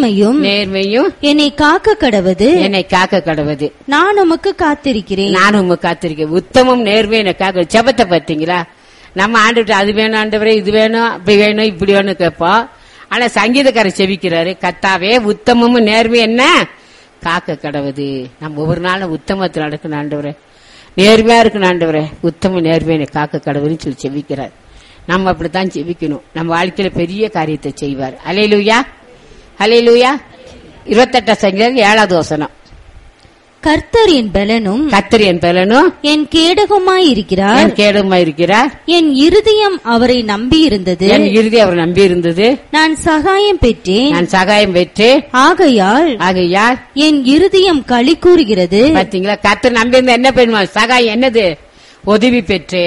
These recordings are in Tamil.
நேர்மையும் நேர்மையும் என்னை காக்க கடவது என்னை காக்க கடவுது நான் உமக்கு காத்திருக்கிறேன் நானும் உங்க காத்திருக்கேன் உத்தமம் நேர்மை எனக்கு காக்க ஜெபத்தை பார்த்தீங்களா நம்ம ஆண்டுட்டு அது வேணும் ஆண்டவரே இது வேணும் அப்படி வேணும் இப்படி வேணும் கேட்போம் ஆனா சங்கீதக்காரர் செபிக்கிறாரு கத்தாவே உத்தமமும் நேர்மை என்ன காக்க கடவுது நம்ம ஒவ்வொரு நாளும் உத்தமத்தில் நடக்கணும் ஆண்டவரே நேர்மையா இருக்கணும் ஆண்டவரே உத்தம நேர்மையை காக்க கடவுள்னு சொல்லி செபிக்கிறார் நம்ம அப்படித்தான் செபிக்கணும் நம்ம வாழ்க்கையில பெரிய காரியத்தை செய்வார் அலையிலுயா அலையிலுயா இருபத்தெட்டாம் சங்கீதம் ஏழாவது வசனம் கர்த்தர் என் பலனும் கத்தர் என் பலனும் என் கேடகமாயிருக்கிறார் என் கேடுமா இருக்கிறார் என் இருதயம் அவரை நம்பியிருந்தது என் இறுதி அவர் நம்பி இருந்தது நான் சகாயம் பெற்றேன் நான் சகாயம் பெற்று ஆகையால் ஆகையால் என் இருதயம் களி கூறுகிறது பாத்தீங்களா கத்தர் நம்பி இருந்தா என்ன பண்ணுவான் சகாயம் என்னது உதவி பெற்று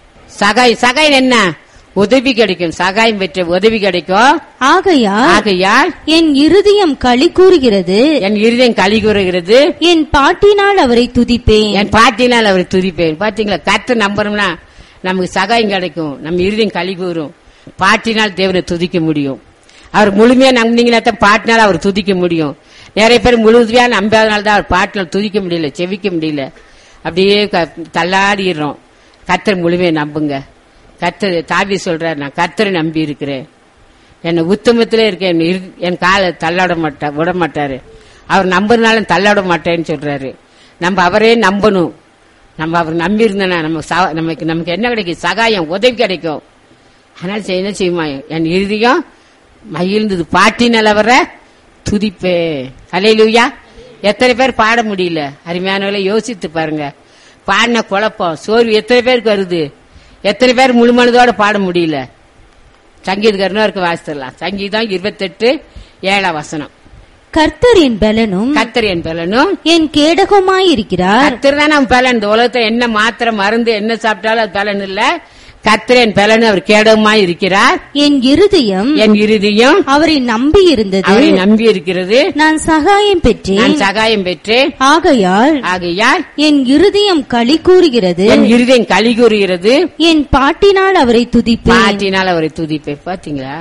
சகாய் சகாயம் என்ன உதவி கிடைக்கும் சகாயம் பெற்று உதவி கிடைக்கும் ஆகையால் ஆகையால் என் இருதயம் களி கூறுகிறது என் இருதயம் களி கூறுகிறது என் பாட்டினால் அவரை துதிப்பேன் என் பாட்டினால் அவர் துதிப்பேன் பாத்தீங்களா கத்த நம்புறோம்னா நமக்கு சகாயம் கிடைக்கும் நம்ம இருதயம் களி கூறும் பாட்டினால் தேவனை துதிக்க முடியும் அவர் முழுமையா நம்பினீங்கன்னா தான் பாட்டினால் அவர் துதிக்க முடியும் நிறைய பேர் முழுமையா நம்பாதனால தான் அவர் பாட்டினால் துதிக்க முடியல செவிக்க முடியல அப்படியே க- தள்ளாடிடுறோம் கத்தர் முழுமையை நம்புங்க கத்தர் தாவி சொல்றார் நான் கத்தரை நம்பி இருக்கிறேன் என்னை உத்தமத்திலே இருக்கேன் என் இரு- என் காலை தள்ளாட மாட்டா விட மாட்டாரு அவர் நம்புறதுனால தள்ளாட மாட்டேன்னு சொல்றாரு நம்ம அவரே நம்பணும் நம்ம அவர் நம்பி இருந்தனா நம்ம சா- நமக்கு நமக்கு என்ன கிடைக்கும் சகாயம் உதவி கிடைக்கும் அதனால செய்ய- என்ன செய்யுமா என் இறுதியும் மகிழ்ந்தது பாட்டி நிலவர துதிப்பே அலையிலுயா எத்தனை பேர் பாட முடியல அருமையானவளை யோசித்து பாருங்க பாடின குழப்பம் சோர்வு எத்தனை பேருக்கு வருது எத்தனை பேர் முழுமனதோட பாட முடியல சங்கீதக்காரனும் இருக்கு வாசித்துடலாம் சங்கீதம் இருபத்தெட்டு ஏழாம் வசனம் கர்த்தர் என் பலனும் கத்தர் என் பலனும் என் கேடகமாயிருக்கிறார் கத்தர் தான் நம்ம பலன் இந்த உலகத்துல என்ன மாத்திரை மருந்து என்ன சாப்பிட்டாலும் அது பலன் இல்ல கத்தர் என் பலன் அவர் கேடகமா இருக்கிறார் என் இருதயம் என் இறுதியும் அவரை நம்பியிருந்தது அவரை நம்பி இருக்கிறது நான் சகாயம் பெற்றேன் நான் சகாயம் பெற்று ஆகையால் ஆகையால் என் இருதயம் களி கூறுகிறது என் இருதயம் களி கூறுகிறது என் பாட்டினால் அவரை துதிப்பேன் பாட்டினால் அவரை துதிப்பேன் பாத்தீங்களா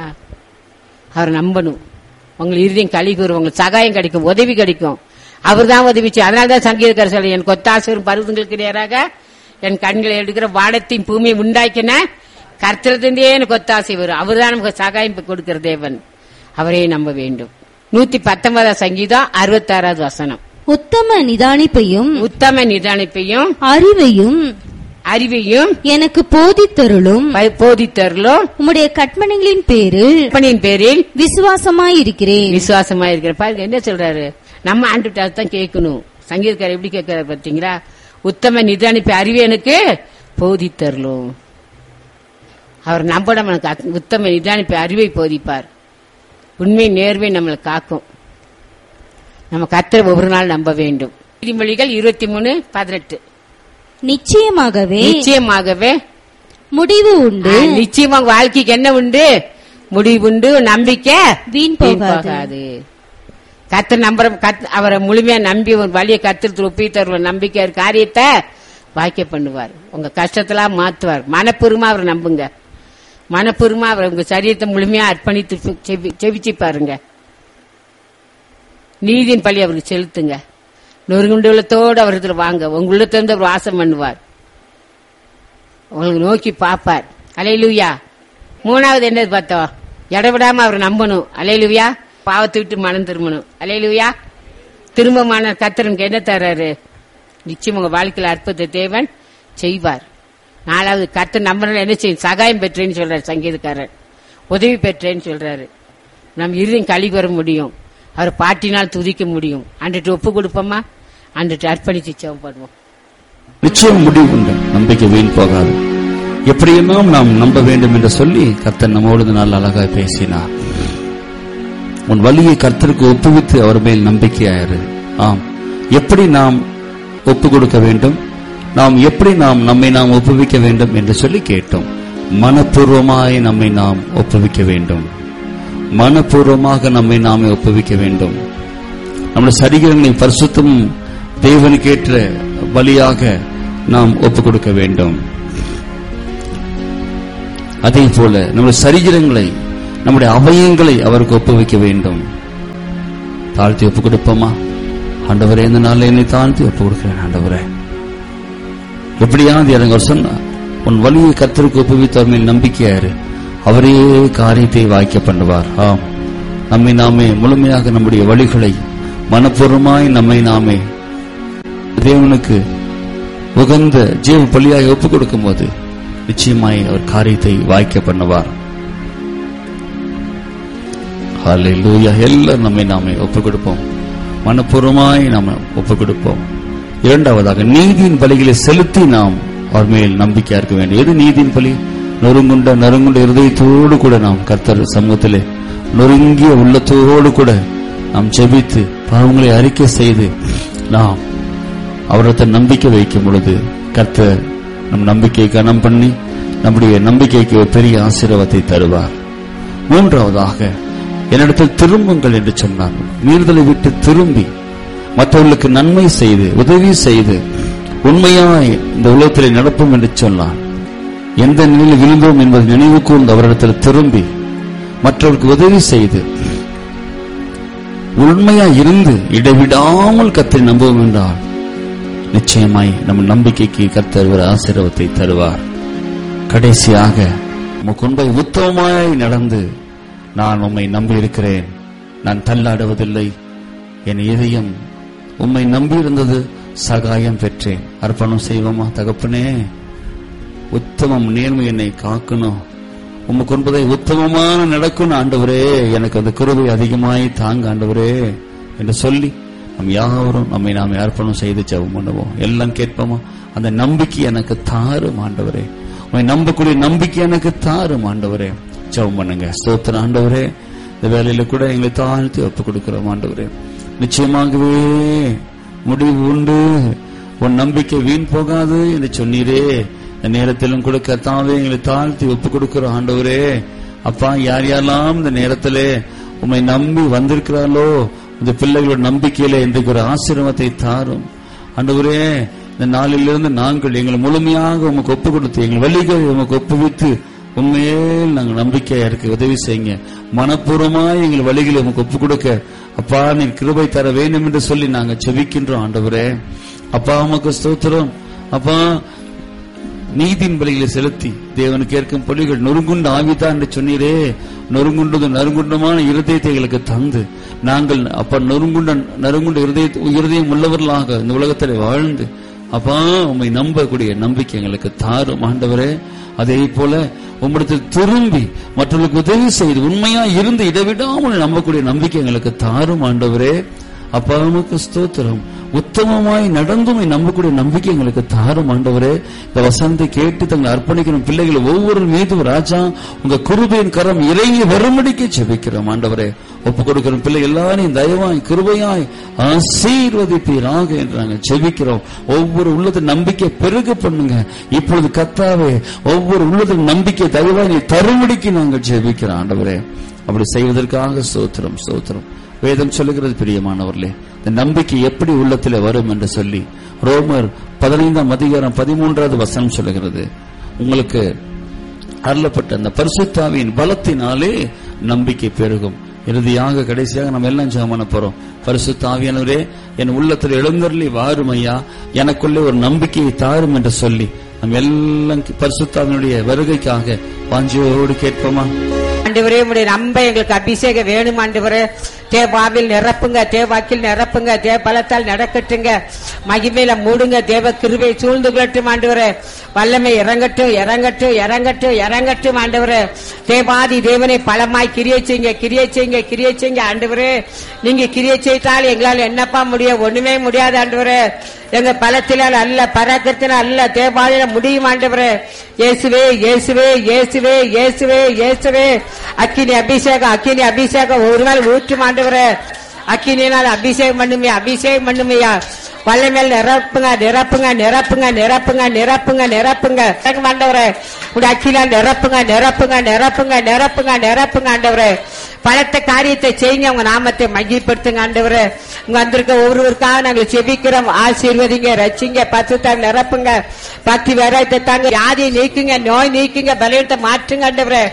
அவர் நம்பணும் உங்கள் இருதயம் களி கூறும் உங்களுக்கு சகாயம் கிடைக்கும் உதவி கிடைக்கும் அவர் தான் உதவிச்சு அதனால தான் சங்கீதக்காரர் சொல்லி என் கொத்தாசரும் பருவங்களுக்கு நேராக என் கண்களை எடுக்கிற வானத்தையும் பூமியை உண்டாக்கின கர்த்தரத்திலே எனக்கு ஒத்தாசை வரும் அவர் தான் நமக்கு சகாயம் கொடுக்கிற தேவன் அவரே நம்ப வேண்டும் நூத்தி பத்தொன்பதாம் சங்கீதம் அறுபத்தாறாவது வசனம் உத்தம நிதானிப்பையும் உத்தம நிதானிப்பையும் அறிவையும் அறிவையும் எனக்கு போதித்தருளும் ப- போதித்தருளும் உம்முடைய கற்பனைகளின் பேரில் அப்பனின் பேரில் விசுவாசமாயிருக்கிறேன் விசுவாசமா இருக்கிற பாருங்க என்ன சொல்றாரு நம்ம ஆண்டுட்டால் தான் கேட்கணும் சங்கீதக்காரர் எப்படி கேட்கிறாரு பாத்தீங்களா உத்தம நிதானிப்பு அறிவு எனக்கு போதித்தருளும் அவர் நம்ப நமக்கு அத்- உத்தம நிதானிப்பு அறிவை போதிப்பார் உண்மை நேர்மை நம்மளை காக்கும் நம்ம கத்தரை ஒவ்வொரு நாள் நம்ப வேண்டும் நீதிமொழிகள் இருபத்தி மூணு பதினெட்டு நிச்சயமாகவே நிச்சயமாகவே முடிவு உண்டு ஆ, நிச்சயமா உங்க வாழ்க்கைக்கு என்ன உண்டு முடிவு உண்டு நம்பிக்கை வீண் போகாது. கத்து நம்புற கத் அவரை முழுமையா நம்பி ஒரு வழியை கத்துறது ஒப்பி தருவ நம்பிக்கை ஒரு காரியத்தை வாய்க்க பண்ணுவார் உங்க கஷ்டத்தெல்லாம் மாத்துவார் மனப்பூர்வமா அவரை நம்புங்க மனப்பூர்வமா அவர் உங்க சரீரத்தை முழுமையா அர்ப்பணித்து செவி- செவிச்சு பாருங்க நீதியின் பழி அவருக்கு செலுத்துங்க நொறுங்குண்டு உள்ளத்தோடு அவரத்துல வாங்க உங்க உள்ளத்திலிருந்து அவர் வாசம் பண்ணுவார் உங்களுக்கு நோக்கி பார்ப்பார் அலையிலுயா மூணாவது என்னது பார்த்தோம் இடவிடாம அவர் நம்பணும் அலையிலுயா பாவத்தை விட்டு மனம் திரும்பணும் அலையிலுயா திரும்பமான கத்தரனுக்கு என்ன தர்றாரு நிச்சயம் உங்க வாழ்க்கையில அற்புத தேவன் செய்வார் நாலாவது கத்தர் நம்பணும் என்ன செய்யும் சகாயம் பெற்றேன்னு சொல்றாரு சங்கீதக்காரர் உதவி பெற்றேன்னு சொல்றாரு நம்ம இறுதியும் கழி வர முடியும் அவர் பாட்டினால் துதிக்க முடியும் அன்றைட்டு ஒப்பு கொடுப்போமா அன்றைட்டு அர்ப்பணிச்சு செவப்படுவோம் நிச்சயம் முடிவு உண்டு நம்பிக்கை வீண் போகாது எப்படியெல்லாம் நாம் நம்ப வேண்டும் என்று சொல்லி கர்த்தர் நம்மோடு இந்த நாள் அழகாய் பேசினார் உன் வழியை கர்த்தருக்கு ஒப்புவித்து அவர் மேல் நம்பிக்கையாயிரு ஆம் எப்படி நாம் ஒப்பு கொடுக்க வேண்டும் நாம் எப்படி நாம் நம்மை நாம் ஒப்புவிக்க வேண்டும் என்று சொல்லி கேட்டோம் மனப்பூர்வமாய் நம்மை நாம் ஒப்புவிக்க வேண்டும் மனப்பூர்வமாக நம்மை நாமே ஒப்புவிக்க வேண்டும் நம்முடைய சரீரங்களை பரிசுத்தம் தேவனுக்கேற்ற பலியாக நாம் ஒப்புக் கொடுக்க வேண்டும் அதே போல நம்முடைய சரீரங்களை நம்முடைய அவயங்களை அவருக்கு ஒப்புவிக்க வேண்டும் தாழ்த்தி ஒப்பு கொடுப்போமா ஆண்டவரே இந்த நாள்ல என்னை தாழ்த்தி ஒப்பு கொடுக்கிறேன் ஆண்டவரே எப்படியாவது எனக்கு அவர் சொன்னார் உன் வழியை கர்த்தருக்கு ஒப்புவித்து அவர் மேல் நம்பிக்கையாரு அவரே காரியத்தை வாய்க்க பண்ணுவார் ஆம் நம்மை நாமே முழுமையாக நம்முடைய வழிகளை மனப்பூர்வமாய் நம்மை நாமே தேவனுக்கு உகந்த ஜீவ பலியாய் ஒப்புக் கொடுக்கும் போது நிச்சயமாய் அவர் காரியத்தை வாய்க்க பண்ணுவார் ஹalleluya எல்லாம் நம்மை நாமே ஒப்புக் கொடுப்போம் மனப்பூர்வமாய் நாம் ஒப்புக் கொடுப்போம் இரண்டாவதாக நீதியின் பலிகளை செலுத்தி நாம் அவர் மேல் நம்பிக்கையா இருக்க வேண்டும் எது நீதியின் பலி நொறுங்குண்ட நறுங்குண்ட இருதயத்தோடு கூட நாம் கர்த்தர் சமூகத்திலே நொறுங்கிய உள்ளத்தோடு கூட நாம் ஜெபித்து பாவங்களை அறிக்கை செய்து நாம் அவரத்தை நம்பிக்கை வைக்கும் பொழுது கர்த்தர் நம் நம்பிக்கையை கனம் பண்ணி நம்முடைய நம்பிக்கைக்கு ஒரு பெரிய ஆசீர்வாதத்தை தருவார் மூன்றாவதாக என்னிடத்தில் திரும்புங்கள் என்று சொன்னார் மீறுதலை விட்டு திரும்பி மற்றவர்களுக்கு நன்மை செய்து உதவி செய்து உண்மையாய் இந்த உலகத்திலே நடப்போம் என்று சொன்னார் எந்த நிலையில் விழுந்தோம் என்பதை நினைவு கூர்ந்து அவரிடத்தில் திரும்பி மற்றவர்களுக்கு உதவி செய்து உண்மையா இருந்து இடைவிடாமல் கத்தை நம்புவோம் என்றால் நிச்சயமாய் நம் நம்பிக்கைக்கு கர்த்தர் ஒரு ஆசீர்வாதத்தை தருவார் கடைசியாக உமக்கு உண்மை உத்தமமாய் நடந்து நான் உம்மை நம்பி இருக்கிறேன் நான் தள்ளாடுவதில்லை என் இதயம் உம்மை நம்பி இருந்தது சகாயம் பெற்றேன் அர்ப்பணம் செய்வோமா தகப்பனே உத்தமம் நேர்மை என்னை காக்கணும் உமக்கு ஒன்பதை உத்தமமான நடக்கணும் ஆண்டவரே எனக்கு அந்த குருவை அதிகமாய் தாங்க ஆண்டவரே என்று சொல்லி நம் யாவரும் நம்மை நாம் அர்ப்பணம் செய்து ஜெபம் பண்ணுவோம் எல்லாம் கேட்போமா அந்த நம்பிக்கை எனக்கு தாரும் ஆண்டவரே உண்மை நம்பக்கூடிய நம்பிக்கை எனக்கு தாரும் ஆண்டவரே ஜெபம் பண்ணுங்க ஸ்தோத்திர ஆண்டவரே இந்த வேலையில கூட எங்களை தாழ்த்தி ஒப்பு கொடுக்கிறோம் ஆண்டவரே நிச்சயமாகவே முடிவு உண்டு உன் நம்பிக்கை வீண் போகாது என்று சொன்னீரே இந்த நேரத்திலும் கூட கர்த்தாவே எங்களை தாழ்த்தி ஒப்பு கொடுக்கிறோம் ஆண்டவரே அப்பா யார் யாரெல்லாம் இந்த நேரத்திலே உம்மை நம்பி வந்திருக்கிறார்களோ இந்த பிள்ளைகளோட நம்பிக்கையில இன்றைக்கு ஒரு ஆசீர்வாதத்தை தாரும் ஆண்டவரே இந்த நாளிலிருந்து நாங்கள் எங்களை முழுமையாக உமக்கு ஒப்பு கொடுத்து எங்கள் வழிகளை உமக்கு ஒப்புவித்து உண்மையில் நாங்கள் நம்பிக்கையா இருக்க உதவி செய்யுங்க மனப்பூர்வமாய் எங்கள் வழிகளை உமக்கு ஒப்பு கொடுக்க அப்பா நீ கிருபை தர வேண்டும் என்று சொல்லி நாங்கள் செபிக்கின்றோம் ஆண்டவரே அப்பா உமக்கு ஸ்தோத்திரம் அப்பா நீதியின் பலிகளை செலுத்தி தேவனுக்கு ஏற்கும் பலிகள் நொறுங்குண்ட ஆவிதான் என்று சொன்னீரே நொறுங்குண்டது நறுங்குண்டமான இருதயத்தை எங்களுக்கு தந்து நாங்கள் அப்ப நொறுங்குண்ட நறுங்குண்ட இருதய இருதயம் உள்ளவர்களாக இந்த உலகத்தில் வாழ்ந்து அப்பா உம்மை நம்பக்கூடிய நம்பிக்கை எங்களுக்கு தாரும் ஆண்டவரே அதே போல உம்மிடத்தில் திரும்பி மற்றவர்களுக்கு உதவி செய்து உண்மையா இருந்து இடைவிடாமல் நம்பக்கூடிய நம்பிக்கை எங்களுக்கு தாரும் ஆண்டவரே அப்பா உமக்கு ஸ்தோத்திரம் உத்தமமாய் நடந்துமை நம்பக்கூடிய நம்பிக்கை எங்களுக்கு தாரும் ஆண்டவரே இந்த வசனத்தை கேட்டு தங்களை அர்ப்பணிக்கிற பிள்ளைகள் ஒவ்வொரு மீதும் ராஜா உங்க குருபையின் கரம் இறங்கி வரும்படிக்கு செபிக்கிறோம் ஆண்டவரே ஒப்பு கொடுக்கிற பிள்ளை எல்லாரையும் தயவாய் கிருபையாய் ஆசீர்வதிப்பீராக என்று நாங்கள் செபிக்கிறோம் ஒவ்வொரு உள்ளது நம்பிக்கை பெருக பண்ணுங்க இப்பொழுது கத்தாவே ஒவ்வொரு உள்ளது நம்பிக்கை தயவாய் நீ தரும்படிக்கு நாங்கள் செபிக்கிறோம் ஆண்டவரே அப்படி செய்வதற்காக ஸ்தோத்திரம் ஸ்தோத்திரம் வேதம் சொல்லுகிறது பிரியமானவர்களே இந்த நம்பிக்கை எப்படி உள்ளத்தில் வரும் என்று சொல்லி ரோமர் பதினைந்தாம் அதிகாரம் பதிமூன்றாவது வசனம் சொல்லுகிறது உங்களுக்கு அருளப்பட்ட அந்த பரிசுத்தாவின் பலத்தினாலே நம்பிக்கை பெருகும் இறுதியாக கடைசியாக நம்ம எல்லாம் ஜெபம் பண்ண போறோம் பரிசுத்தாவியானவரே என் உள்ளத்தில் எழுந்தருளி வாரும் ஐயா எனக்குள்ளே ஒரு நம்பிக்கையை தாரும் என்று சொல்லி நம்ம எல்லாம் பரிசுத்தாவினுடைய வருகைக்காக வாஞ்சியோடு கேட்போமா ஆண்டவரே உடைய நம்ப எங்களுக்கு அபிஷேகம் வேணும் ஆண்டவரே தேவாவில் நிரப்புங்க தேவாக்கில் நிரப்புங்க தேவ பலத்தால் நடக்கட்டுங்க மகிமையில மூடுங்க தேவ கிருபை சூழ்ந்து கொள்ளட்டும் ஆண்டவரே வல்லமை இறங்கட்டும் இறங்கட்டும் இறங்கட்டும் இறங்கட்டும் ஆண்டவரே தேவாதி தேவனை பலமாய் கிரியை செய்யுங்க கிரியை செய்யுங்க கிரியை செய்யுங்க ஆண்டவரே நீங்க கிரியை செய்தால் எங்களால் என்னப்பா முடியும் ஒண்ணுமே முடியாது ஆண்டவரே எங்க பலத்தினால் அல்ல பராக்கத்தினால் அல்ல தேவாதியில முடியும் ஆண்டவரே இயேசுவே இயேசுவே இயேசுவே இயேசுவே இயேசுவே அக்கினி அபிஷேகம் அக்கினி அபிஷேகம் ஒரு நாள் ஊற்றும் ஆண்டவரே அக்கினினால் அபிஷேகம் பண்ணுமே அபிஷேகம் பண்ணுமையா வல்லமேல் நிரப்புங்க நிரப்புங்க நிரப்புங்க நிரப்புங்க நிரப்புங்க நிரப்புங்க இறங்கும் ஆண்டவரே உடைய அக்கினால் நிரப்புங்க நிரப்புங்க நிரப்புங்க நிரப்புங்க நிரப்புங்க ஆண்டவரே பலத்த காரியத்தை செய்யுங்க உங்க நாமத்தை மையப்படுத்துங்க ஆண்டவரே இங்க வந்திருக்க ஒவ்வொருவருக்காக நாங்கள் செபிக்கிறோம் ஆசீர்வதிங்க ரச்சிங்க பத்துத்தாங்க நிரப்புங்க பக்தி வேறாயத்தை தாங்க யாதியை நீக்குங்க நோய் நீக்குங்க பலவீனத்தை மாற்றுங்க ஆண்டவரே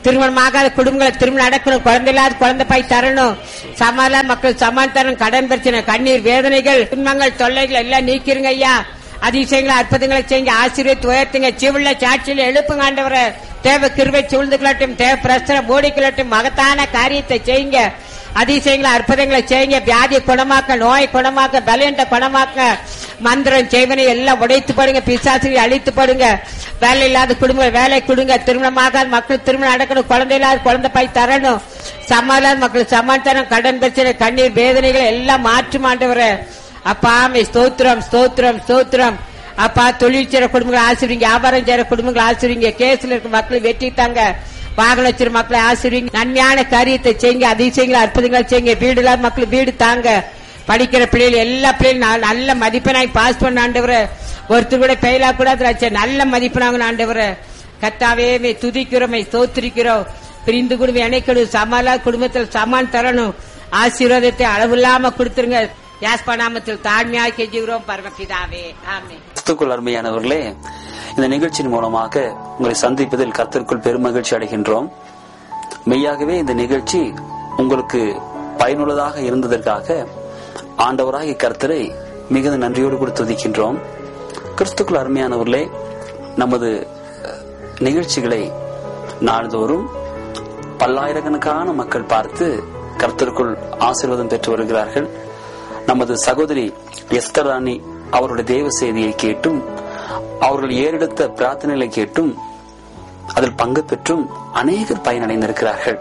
திருமணமாகாத குடும்பங்களை திருமணம் நடக்கணும் குழந்தை இல்லாத குழந்தை பாய் தரணும் சமாதான மக்கள் சமாதானம் கடன் பிரச்சனை கண்ணீர் வேதனைகள் துன்பங்கள் தொல்லைகள் எல்லாம் நீக்கிருங்க ஐயா அதிசயங்களை அற்புதங்களை செய்யுங்க ஆசீர்வதித்து உயர்த்துங்க சிவுள்ள சாட்சியில எழுப்புங்க ஆண்டவரை தேவ கிருவை சூழ்ந்து கொள்ளட்டும் தேவ பிரச்சனை ஓடிக்கொள்ளட்டும் மகத்தான காரியத்தை செய்யுங்க அதிசயங்களை அற்புதங்களை செய்யுங்க வியாதியை குணமாக்க நோயை குணமாக்க பலன்ட்ட குணமாக்க மந்திரம் செய்வனை எல்லாம் உடைத்து படுங்க பிசாசிரி அழித்து படுங்க வேலை இல்லாத குடும்பம் வேலை கொடுங்க திருமணமாக மக்கள் திருமணம் நடக்கணும் குழந்தை இல்லாத குழந்தை பாய் தரணும் சமாதான மக்கள் சமாதானம் கடன் பிரச்சனை கண்ணீர் வேதனைகளை எல்லாம் மாற்று மாண்டவர அப்பா ஆமை ஸ்தோத்திரம் ஸ்தோத்திரம் ஸ்தோத்திரம் அப்பா தொழில் செய்யற குடும்பங்களை ஆசிரியங்க வியாபாரம் செய்யற குடும்பங்களை ஆசிரியங்க கேஸ்ல இருக்க மக்களை வெட்டிட்டாங்க வாகன வச்சிரு மக்களை ஆசிரியங்க நன்மையான காரியத்தை செய்யுங்க அதிசயங்களை அற்புதங்களை செய்யுங்க வீடு இல்லாத மக்கள் வீடு தாங்க படிக்கிற பிள்ளைகள் எல்லா பிள்ளைகளும் நல்ல மதிப்பெண்ணாய் பாஸ் பண்ண ஆண்டவர ஒருத்தர் கூட பெயிலா கூடாது நல்ல மதிப்பெண்ணாங்க ஆண்டவர கத்தாவே மே துதிக்கிறோம் மே ஸ்தோத்திரிக்கிறோம் பிரிந்து குடும்பம் இணைக்கணும் சமாளா குடும்பத்தில் சமான் தரணும் ஆசீர்வாதத்தை அளவில்லாம கொடுத்துருங்க யாஸ்பா நாமத்தில் தாழ்மையாக கெஞ்சுகிறோம் பரமபிதாவே ஆமே கிறிஸ்துக்குள் அருமையானவர்களே இந்த நிகழ்ச்சியின் மூலமாக உங்களை சந்திப்பதில் கர்த்தருக்குள் பெருமகிழ்ச்சி அடைகின்றோம் மெய்யாகவே இந்த நிகழ்ச்சி உங்களுக்கு பயனுள்ளதாக இருந்ததற்காக ஆண்டவராகிய கர்த்தரை மிகுந்த நன்றியோடு கூட துதிக்கின்றோம் கிறிஸ்துக்குள் அருமையானவர்களே நமது நிகழ்ச்சிகளை நாள்தோறும் பல்லாயிரக்கணக்கான மக்கள் பார்த்து கர்த்தருக்குள் ஆசீர்வாதம் பெற்று வருகிறார்கள் நமது சகோதரி எஸ்தர் ராணி அவருடைய தேவ செய்தியை கேட்டும் அவர்கள் ஏறெடுத்த பிரார்த்தனைகளை கேட்டும் அதில் பங்கு பெற்றும் அநேகர் பயனடைந்திருக்கிறார்கள்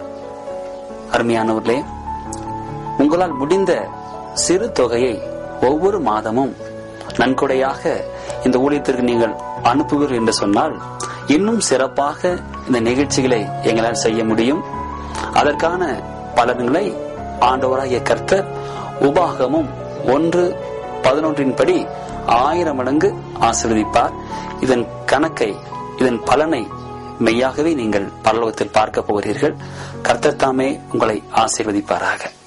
அருமையானவர்களே உங்களால் முடிந்த சிறு தொகையை ஒவ்வொரு மாதமும் நன்கொடையாக இந்த ஊழியத்திற்கு நீங்கள் அனுப்புவீர்கள் என்று சொன்னால் இன்னும் சிறப்பாக இந்த நிகழ்ச்சிகளை எங்களால் செய்ய முடியும் அதற்கான பலன்களை ஆண்டவராகிய கர்த்தர் உபாகமும் ஒன்று பதினொன்றின் படி ஆயிரம் மடங்கு ஆசீர்வதிப்பார் இதன் கணக்கை இதன் பலனை மெய்யாகவே நீங்கள் பரலோகத்தில் பார்க்க போகிறீர்கள் கர்த்தர் தாமே உங்களை ஆசீர்வதிப்பாராக